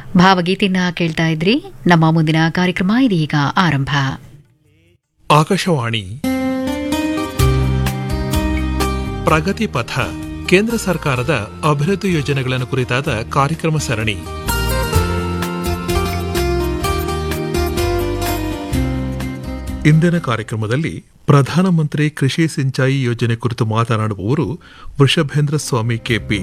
ಭಾವಗೀತೆಯನ್ನ ಕೇಳ್ತಾ ಇದ್ರಿ ನಮ್ಮ ಮುಂದಿನ ಕಾರ್ಯಕ್ರಮ ಇದೀಗ ಆರಂಭ ಆಕಾಶವಾಣಿ ಪ್ರಗತಿ ಪಥ ಕೇಂದ್ರ ಸರ್ಕಾರದ ಅಭಿವೃದ್ಧಿ ಯೋಜನೆಗಳನ್ನು ಕುರಿತಾದ ಕಾರ್ಯಕ್ರಮ ಸರಣಿ ಇಂದಿನ ಕಾರ್ಯಕ್ರಮದಲ್ಲಿ ಪ್ರಧಾನಮಂತ್ರಿ ಕೃಷಿ ಸಿಂಚಾಯಿ ಯೋಜನೆ ಕುರಿತು ಮಾತನಾಡುವವರು ವೃಷಭೇಂದ್ರ ಸ್ವಾಮಿ ಕೆಪಿ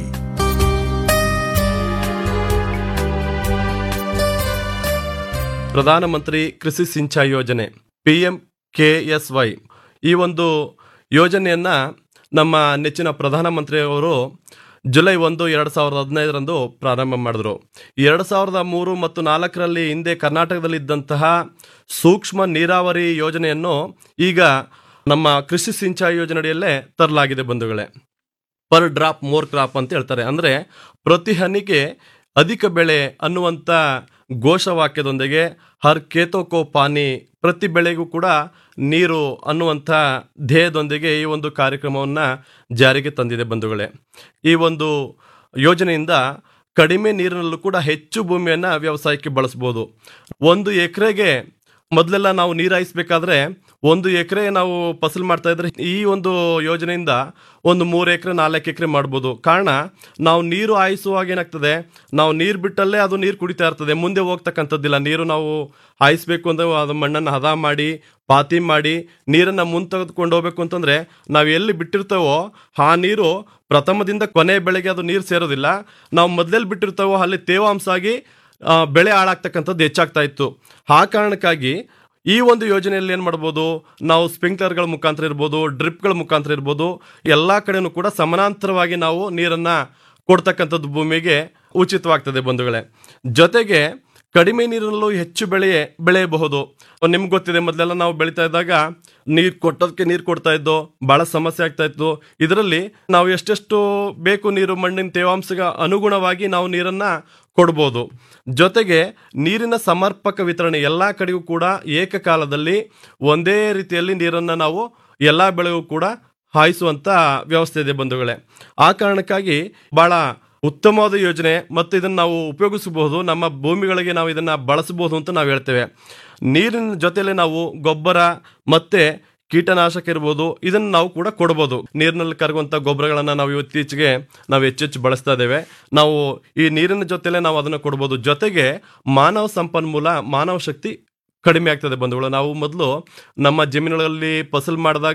ಪ್ರಧಾನಮಂತ್ರಿ ಕೃಷಿ ಸಿಂಚಾಯಿ ಯೋಜನೆ P M K S Y ಈ ಒಂದು ಯೋಜನೆಯನ್ನ ನಮ್ಮ ನೆಚ್ಚಿನ ಪ್ರಧಾನಮಂತ್ರಿಯವರು ಜುಲೈ ಒಂದು ಎರಡು ಸಾವಿರದ ಹದಿನೈದರಂದು ಪ್ರಾರಂಭ ಮಾಡಿದ್ರು ಎರಡು ಸಾವಿರದ ಮೂರು ಮತ್ತು ನಾಲ್ಕರಲ್ಲಿ ಹಿಂದೆ ಕರ್ನಾಟಕದಲ್ಲಿದ್ದಂತಹ ಸೂಕ್ಷ್ಮ ನೀರಾವರಿ ಯೋಜನೆಯನ್ನು ಈಗ ನಮ್ಮ ಕೃಷಿ ಸಿಂಚಾಯಿ ಯೋಜನೆಯಡಿಯಲ್ಲೇ ತರಲಾಗಿದೆ ಬಂಧುಗಳೇ ಪರ್ ಡ್ರಾಪ್ ಮೋರ್ ಕ್ರಾಪ್ ಅಂತ ಹೇಳ್ತಾರೆ ಅಂದರೆ ಪ್ರತಿ ಹನಿಗೆ ಅಧಿಕ ಬೆಳೆ ಅನ್ನುವಂಥ ಘೋಷವಾಕ್ಯದೊಂದಿಗೆ ಹರ್ ಕೇತೋಕೋ ಪಾನಿ ಪ್ರತಿ ಬೆಳೆಗೂ ಕೂಡ ನೀರು ಅನ್ನುವಂಥ ಧ್ಯೇಯದೊಂದಿಗೆ ಈ ಒಂದು ಕಾರ್ಯಕ್ರಮವನ್ನು ಜಾರಿಗೆ ತಂದಿದೆ ಬಂಧುಗಳೇ ಈ ಒಂದು ಯೋಜನೆಯಿಂದ ಕಡಿಮೆ ನೀರಿನಲ್ಲೂ ಕೂಡ ಹೆಚ್ಚು ಭೂಮಿಯನ್ನು ವ್ಯವಸಾಯಕ್ಕೆ ಬಳಸ್ಬೋದು ಒಂದು ಎಕರೆಗೆ ಮೊದಲೆಲ್ಲ ನಾವು ನೀರು ಹಾಯಿಸ್ಬೇಕಾದ್ರೆ ಒಂದು ಎಕರೆ ನಾವು ಫಸಲು ಮಾಡ್ತಾ ಇದ್ರೆ ಈ ಒಂದು ಯೋಜನೆಯಿಂದ ಒಂದು ಮೂರು ಎಕರೆ ನಾಲ್ಕು ಎಕರೆ ಮಾಡ್ಬೋದು ಕಾರಣ ನಾವು ನೀರು ಹಾಯಿಸುವಾಗ ಏನಾಗ್ತದೆ ನಾವು ನೀರು ಬಿಟ್ಟಲ್ಲೇ ಅದು ನೀರು ಕುಡಿತಾ ಇರ್ತದೆ ಮುಂದೆ ಹೋಗ್ತಕ್ಕಂಥದ್ದಿಲ್ಲ ನೀರು ನಾವು ಹಾಯಿಸ್ಬೇಕು ಅಂದ್ರೆ ಅದು ಮಣ್ಣನ್ನು ಹದ ಮಾಡಿ ಪಾತಿ ಮಾಡಿ ನೀರನ್ನು ಮುಂದೆ ತೆಗೆದುಕೊಂಡು ಹೋಗ್ಬೇಕು ಅಂತಂದ್ರೆ ನಾವು ಎಲ್ಲಿ ಬಿಟ್ಟಿರ್ತೇವೋ ಆ ನೀರು ಪ್ರಥಮದಿಂದ ಕೊನೆ ಬೆಳೆಗೆ ಅದು ನೀರು ಸೇರೋದಿಲ್ಲ ನಾವು ಮೊದಲಲ್ಲಿ ಬಿಟ್ಟಿರ್ತೇವೋ ಅಲ್ಲಿ ತೇವಾಂಶ ಆಗಿ ಆ, ಬೆಳೆ ಹಾಳಾಗ್ತಕ್ಕಂಥದ್ದು ಹೆಚ್ಚಾಗ್ತಾ ಇತ್ತು ಆ ಕಾರಣಕ್ಕಾಗಿ ಈ ಒಂದು ಯೋಜನೆಯಲ್ಲಿ ಏನು ಮಾಡ್ಬೋದು ನಾವು ಸ್ಪ್ರಿಂಕ್ಲರ್ಗಳ ಮುಖಾಂತರ ಇರ್ಬೋದು ಡ್ರಿಪ್ಗಳ ಮುಖಾಂತರ ಇರ್ಬೋದು ಎಲ್ಲ ಕಡೆನೂ ಕೂಡ ಸಮಾನಾಂತರವಾಗಿ ನಾವು ನೀರನ್ನು ಕೊಡ್ತಕ್ಕಂಥದ್ದು ಭೂಮಿಗೆ ಉಚಿತವಾಗ್ತದೆ ಬಂಧುಗಳೇ ಜೊತೆಗೆ ಕಡಿಮೆ ನೀರಿನಲ್ಲೂ ಹೆಚ್ಚು ಬೆಳೆ ಬೆಳೆಯಬಹುದು ನಿಮ್ಗೆ ಗೊತ್ತಿದೆ ಮೊದಲೆಲ್ಲ ನಾವು ಬೆಳೀತಾ ಇದ್ದಾಗ ನೀರು ಕೊಟ್ಟೋದಕ್ಕೆ ನೀರು ಕೊಡ್ತಾ ಇದ್ದೋ ಭಾಳ ಸಮಸ್ಯೆ ಆಗ್ತಾ ಇತ್ತು ಇದರಲ್ಲಿ ನಾವು ಎಷ್ಟೆಷ್ಟು ಬೇಕು ನೀರು ಮಣ್ಣಿನ ತೇವಾಂಶಗೆ ಅನುಗುಣವಾಗಿ ನಾವು ನೀರನ್ನ ಕೊಡ್ಬೋದು ಜೊತೆಗೆ ನೀರಿನ ಸಮರ್ಪಕ ವಿತರಣೆ ಎಲ್ಲ ಕಡೆಗೂ ಕೂಡ ಏಕಕಾಲದಲ್ಲಿ ಒಂದೇ ರೀತಿಯಲ್ಲಿ ನೀರನ್ನು ನಾವು ಎಲ್ಲ ಬೆಳೆಗೂ ಕೂಡ ಹಾಯಿಸುವಂತ ವ್ಯವಸ್ಥೆ ಇದೆ ಬಂಧುಗಳೇ ಆ ಕಾರಣಕ್ಕಾಗಿ ಬಹಳ ಉತ್ತಮವಾದ ಯೋಜನೆ ಮತ್ತು ಇದನ್ನು ನಾವು ಉಪಯೋಗಿಸಬಹುದು ನಮ್ಮ ಭೂಮಿಗಳಿಗೆ ನಾವು ಇದನ್ನು ಬಳಸಬಹುದು ಅಂತ ನಾವು ಹೇಳ್ತೇವೆ ನೀರಿನ ಜೊತೆಲೆ ನಾವು ಗೊಬ್ಬರ ಮತ್ತೆ ಕೀಟನಾಶಕ ಇರ್ಬೋದು ಇದನ್ನು ನಾವು ಕೂಡ ಕೊಡ್ಬೋದು ನೀರಿನಲ್ಲಿ ಕರಗುವಂಥ ಗೊಬ್ಬರಗಳನ್ನು ನಾವು ಇತ್ತೀಚೆಗೆ ನಾವು ಹೆಚ್ಚೆಚ್ಚು ಬಳಸ್ತಾ ಇದ್ದೇವೆ ನಾವು ಈ ನೀರಿನ ಜೊತೆಲೆ ನಾವು ಅದನ್ನು ಕೊಡ್ಬೋದು ಜೊತೆಗೆ ಮಾನವ ಸಂಪನ್ಮೂಲ ಮಾನವ ಶಕ್ತಿ ಕಡಿಮೆ ಆಗ್ತದೆ ಬಂಧುಗಳು ನಾವು ಮೊದಲು ನಮ್ಮ ಜಮೀನುಗಳಲ್ಲಿ ಫಸಲು ಮಾಡಿದಾಗ